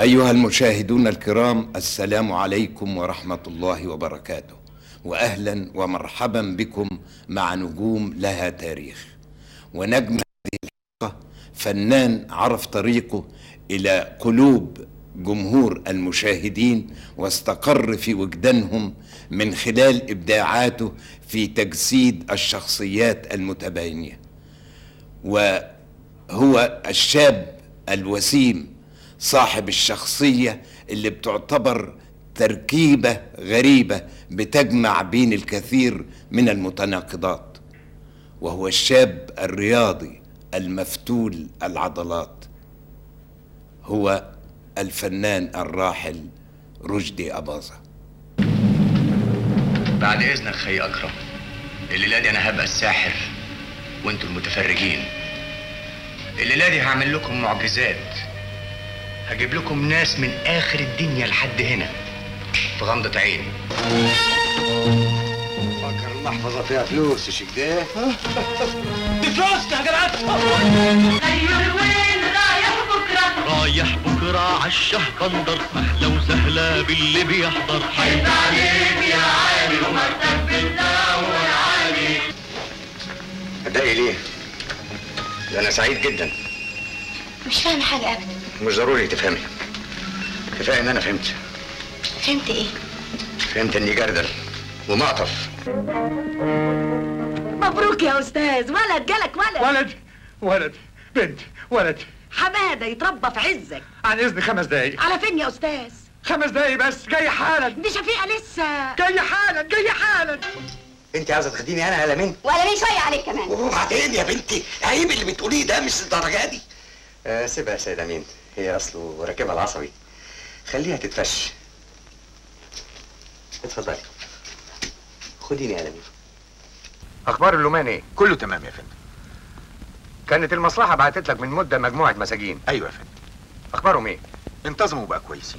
أيها المشاهدون الكرام السلام عليكم ورحمة الله وبركاته وأهلا ومرحبا بكم مع نجوم لها تاريخ ونجم هذه الحلقة فنان عرف طريقه إلى قلوب جمهور المشاهدين واستقر في وجدانهم من خلال إبداعاته في تجسيد الشخصيات المتباينة وهو الشاب الوسيم صاحب الشخصية اللي بتعتبر تركيبة غريبة بتجمع بين الكثير من المتناقضات وهو الشاب الرياضي المفتول العضلات هو الفنان الراحل رشدي أباظة بعد اذنك خي اكرم الليله دي انا هبقى الساحر وانتوا المتفرجين الليله دي هعمل لكم معجزات هجيب لكم ناس من اخر الدنيا لحد هنا في غمضة عين فكر المحفظة فيها فلوس ايش كده؟ غير وين رايح بكرة رايح بكرة عالشه بندر أهلا وسهلا باللي بيحضر حيد عليك يا عالي ومرتب بتدور عالي اتضايق ليه؟ ده انا سعيد جدا مش فاهمة حاجة أبدا مش ضروري تفهمي كفايه ان انا فهمت فهمت إيه؟ فهمت اني جردل ومعطف مبروك يا استاذ ولد جالك ولد ولد ولد بنت ولد حماده يتربى في عزك عن اذن خمس دقايق على فين يا استاذ خمس دقايق بس جاي حالا دي شفيقه لسه جاي حالا جاي حالا انت عايزة تاخديني انا على مين؟ ولا ليه شوية عليك كمان وبعدين يا بنتي عيب اللي بتقوليه ده مش الدرجة دي آه سيبها يا سيد امين هي اصله راكبها العصبي خليها تتفش اتفضلي خديني قلمي اخبار اللومان ايه كله تمام يا فندم كانت المصلحه بعتت لك من مده مجموعه مساجين ايوه يا فندم اخبارهم ايه انتظموا بقى كويسين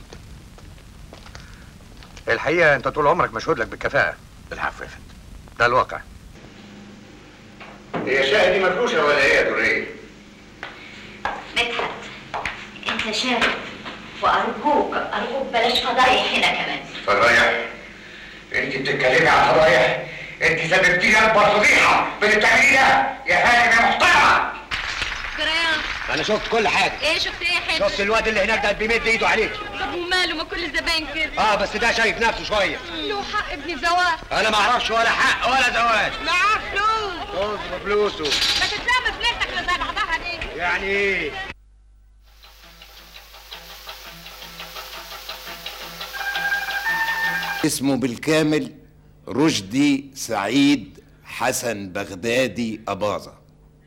الحقيقه انت طول عمرك مشهود لك بالكفاءه العفو يا فندم ده الواقع هي شاهد دي مفروشه ولا ايه يا دريه مدحت أنت شارب وأرجوك أرجوك بلاش فضايح هنا كمان فضايح انت بتتكلمي عن فضايح انت سببتي لي اكبر فضيحه باللي بتعمليه ده يا هانم يا محترمه جريان انا شفت كل حاجة ايه شفت ايه يا حلو شفت الواد اللي هناك ده بيمد ايده عليك طب وماله ما كل الزباين كده اه بس ده شايف نفسه شوية له حق ابن زواج انا ما اعرفش ولا حق ولا زواج معاه فلوس فلوسه بفلوسه ما تتلم فلوسك اللي زي بعضها دي يعني ايه؟ اسمه بالكامل رشدي سعيد حسن بغدادي أباظة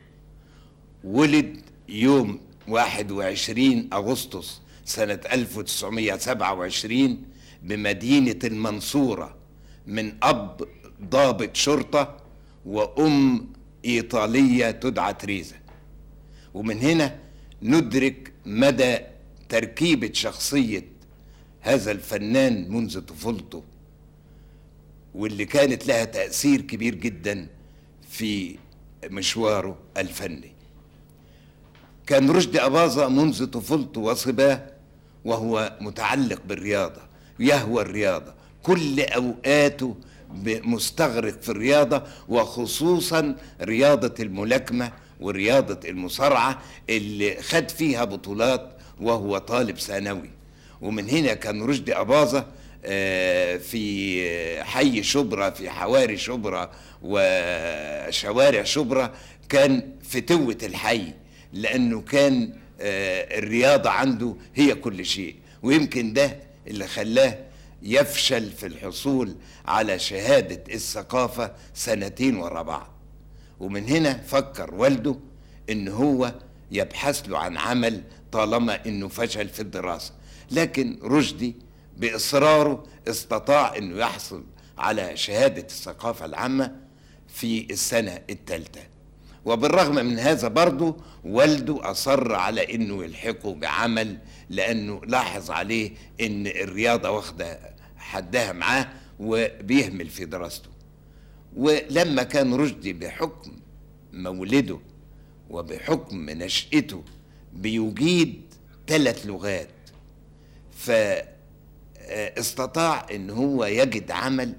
ولد يوم 21 أغسطس سنة 1927 بمدينة المنصورة من أب ضابط شرطة وأم إيطالية تدعى تريزا ومن هنا ندرك مدى تركيبة شخصية هذا الفنان منذ طفولته واللي كانت لها تأثير كبير جدا في مشواره الفني كان رشدي أباظة منذ طفولته وصباه وهو متعلق بالرياضة يهوى الرياضة كل أوقاته ب- مستغرق في الرياضة وخصوصا رياضة الملاكمة ورياضة المصارعة اللي خد فيها بطولات وهو طالب ثانوي ومن هنا كان رشدي أباظة آه، في حي شبرا في حواري شبرا وشوارع شبرا كان فتوة الحي لأنه كان آه، الرياضة عنده هي كل شيء ويمكن ده اللي خلاه يفشل في الحصول على شهادة الثقافة سنتين ورا بعض ومن هنا فكر والده ان هو يبحث له عن عمل طالما انه فشل في الدراسة لكن رشدي باصراره استطاع انه يحصل على شهادة الثقافة العامة في السنة الثالثة وبالرغم من هذا برضه والده أصر على إنه يلحقه بعمل لأنه لاحظ عليه إن الرياضة واخدة حدها معاه وبيهمل في دراسته ولما كان رشدي بحكم مولده وبحكم نشأته بيجيد ثلاث لغات فاستطاع ان هو يجد عمل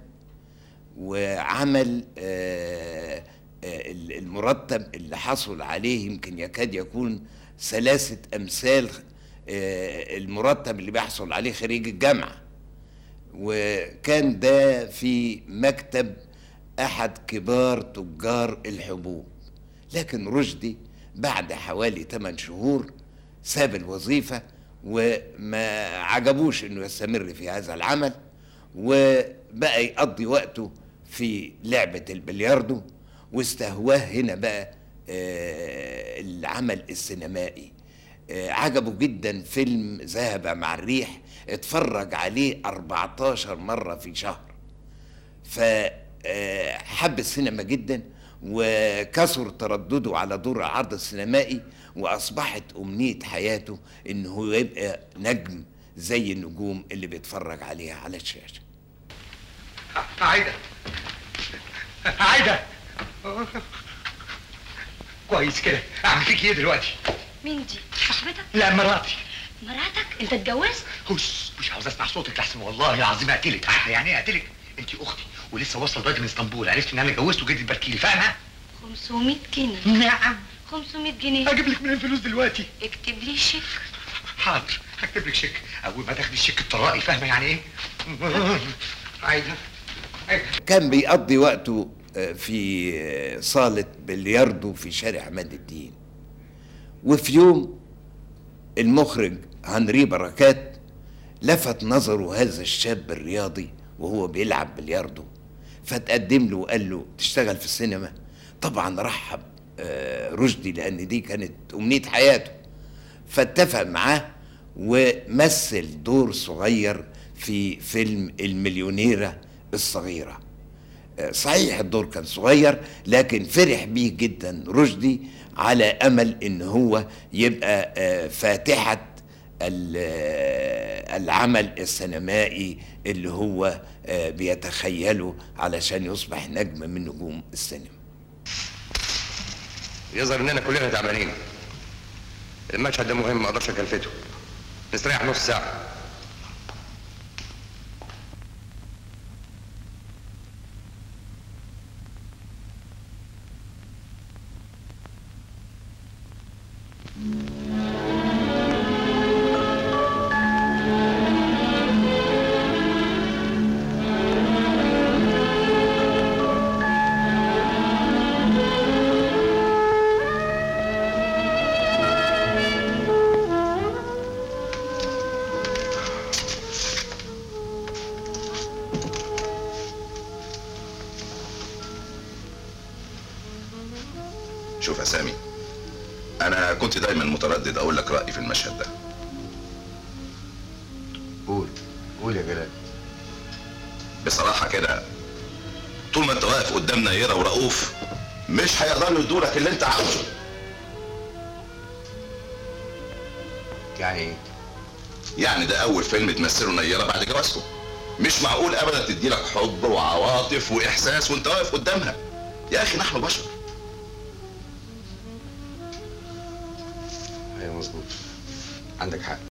وعمل آه، آه، المرتب اللي حصل عليه يمكن يكاد يكون ثلاثة أمثال آه، المرتب اللي بيحصل عليه خريج الجامعة وكان ده في مكتب أحد كبار تجار الحبوب لكن رشدي بعد حوالي 8 شهور ساب الوظيفة وما عجبوش انه يستمر في هذا العمل وبقى يقضي وقته في لعبة البلياردو واستهواه هنا بقى آه، العمل السينمائي آه، عجبه جدا فيلم ذهب مع الريح اتفرج عليه 14 مرة في شهر فحب السينما جدا وكثر تردده على دور العرض السينمائي واصبحت امنيه حياته انه يبقى نجم زي النجوم اللي بيتفرج عليها على الشاشه عايدة عايدة كويس كده اعمل فيك ايه دلوقتي مين دي صاحبتك لا مراتي مراتك انت اتجوزت هش مش عاوز اسمع صوتك لحسن والله العظيم اقتلك عارفه يعني ايه اقتلك انت اختي ولسه واصله لغايه من اسطنبول عرفت ان انا اتجوزت وجيت تباركي لي فاهمه 500 جنيه نعم 500 جنيه هجيب لك من الفلوس دلوقتي اكتب لي شيك حاضر هكتب لك شيك اول ما تاخدي الشيك الطرائي فاهمه يعني ايه عايده عايده كان بيقضي وقته آه، في آه، صالة بلياردو في شارع عماد الدين وفي يوم المخرج هنري بركات لفت نظره هذا الشاب الرياضي وهو بيلعب بلياردو فتقدم له وقال له تشتغل في السينما طبعا رحب آه، رشدي لان دي كانت امنيه حياته فاتفق معاه ومثل دور صغير في فيلم المليونيرة الصغيرة آه، صحيح الدور كان صغير لكن فرح بيه جدا رشدي على امل ان هو يبقى آه، فاتحة ال- آه، العمل السينمائي اللي هو آه، بيتخيله علشان يصبح نجم من نجوم السينما يظهر اننا كلنا تعبانين المشهد ده مهم ما اقدرش اكلفته نستريح نص ساعه شوف يا سامي انا كنت دايما متردد اقول لك رايي في المشهد ده قول قول يا جلال بصراحه كده طول ما انت واقف قدام نيره ورؤوف مش هيقدروا يدوا لك اللي انت عاوزه يعني ايه يعني ده اول فيلم تمثله نيره بعد جوازكم مش معقول ابدا تدي لك حب وعواطف واحساس وانت واقف قدامها يا اخي نحن بشر ايوه مظبوط عندك حق